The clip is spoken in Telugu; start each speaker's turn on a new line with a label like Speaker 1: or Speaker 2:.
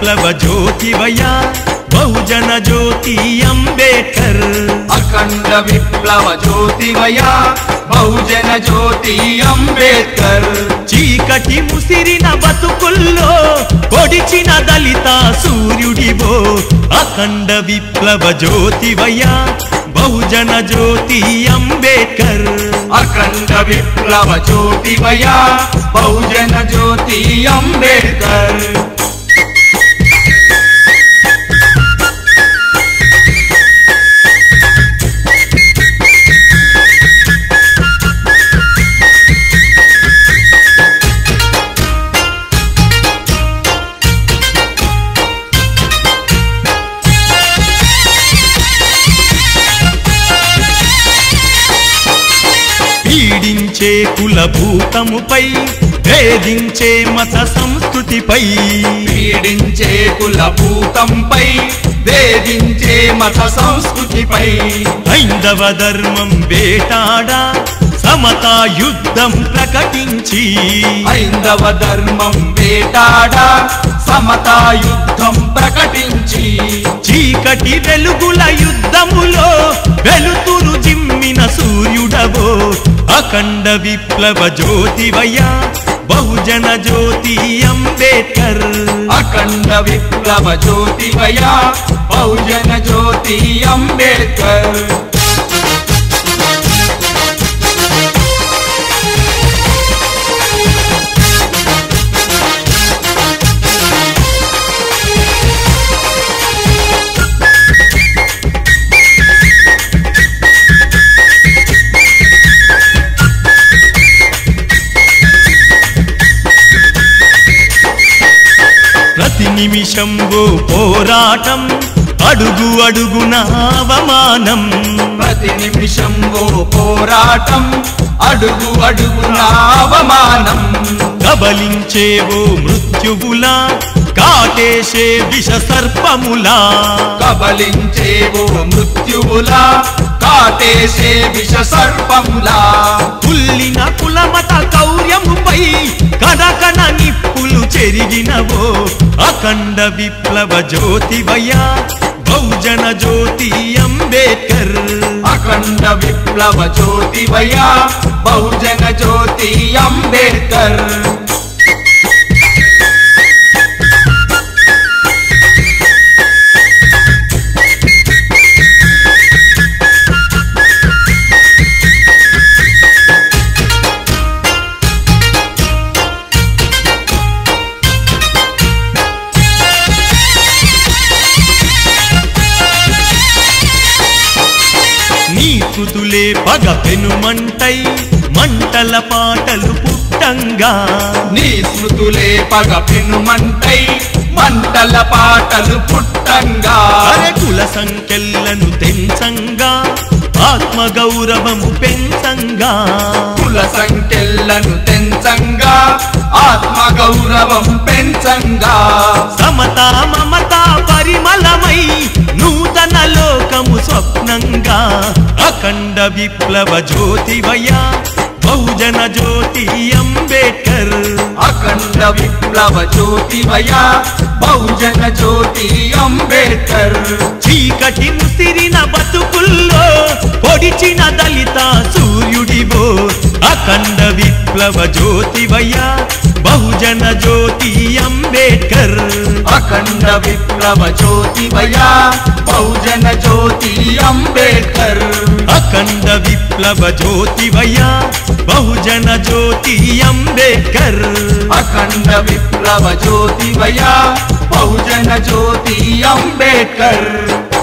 Speaker 1: విప్లవ జ్యోతివయ బహుజన జ్యోతి అంబేద్కర్
Speaker 2: అఖండ విప్లవ జ్యోతివయ బహుజన జ్యోతి అంబేద్కర్
Speaker 1: చీకటి ముసిరిన బతుకుల్లో పొడిచిన దళిత సూర్యుడివో అఖండ విప్లవ జ్యోతివయ బహుజన జ్యోతి అంబేద్కర్
Speaker 2: అఖండ విప్లవ జ్యోతివయ బహుజన జ్యోతి అంబేద్కర్
Speaker 1: పీడించే కులభూతముపై వేధించే మత సంస్కృతిపై
Speaker 2: పీడించే కుల భూతంపై వేధించే మత సంస్కృతిపై
Speaker 1: హైందవ ధర్మం వేటాడా సమతా యుద్ధం ప్రకటించి
Speaker 2: హైందవ ధర్మం వేటాడ సమతా యుద్ధం ప్రకటించి
Speaker 1: చీకటి వెలుగుల యుద్ధములో వెలుతురు జిమ్మిన సూర్యుడవో అఖండ విప్లవ జ్యోతివయ బహుజన జ్యోతి అంబేద్కర్
Speaker 2: అఖండ విప్లవ జ్యోతివయ బహుజన జ్యోతి అంబేద్కర్
Speaker 1: ప్రతి నిమిషం ఓ పోరాటం అడుగు అడుగున అవమానం
Speaker 2: ప్రతి నిమిషం ఓ పోరాటం అడుగు అడుగున అవమానం
Speaker 1: కబలించేవో మృత్యువులా కాటేసే విష సర్పములా
Speaker 2: కబలించేవో మృత్యువులా కాటేసే విష సర్పములా
Speaker 1: పుల్లిన కులమత కౌర్యముపై కనకన నిప్పులు చెరిగినవో అఖండ విప్లవ జ్యోతివయ బహుజన జ్యోతి అంబేద్కర్
Speaker 2: అఖండ విప్లవ జ్యోతివయ బహుజన జ్యోతి అంబేద్కర్
Speaker 1: నీ కుదులే పగ పెనుమంటై మంటల పాటలు పుట్టంగా
Speaker 2: నీ స్మృతులే పగ పెనుమంటై మంటల పాటలు పుట్టంగా
Speaker 1: అరకుల సంఖ్యలను తెంచంగా ఆత్మ గౌరవము పెంచంగా
Speaker 2: కుల సంఖ్యలను తెంచంగా ఆత్మ గౌరవం పెంచంగా
Speaker 1: సమత మమత పరిమళమై నూతన లోకము స్వప్నంగా అఖండ విప్లవ జ్యోతివయ బహుజన జ్యోతి అంబేద్కర్
Speaker 2: అఖండ విప్లవ జ్యోతివయ బహుజన జ్యోతి అంబేద్కర్
Speaker 1: చీకటి ముసిరిన బతుకుల్లో పొడిచిన దళిత సూర్యుడివో అఖండ విప్లవ జ్యోతివయ బహుజన జ్యోతి అంబేద్కర్
Speaker 2: అఖండ విప్లవ జ్యోతివయ బహుజన జ్యోతి అంబేద్కర్
Speaker 1: అఖండ విప్లవ జ్యోతివయ బహుజన జ్యోతి అంబేద్కర్
Speaker 2: అఖండ విప్లవ జ్యోతివయ బహుజన జ్యోతి అంబేద్కర్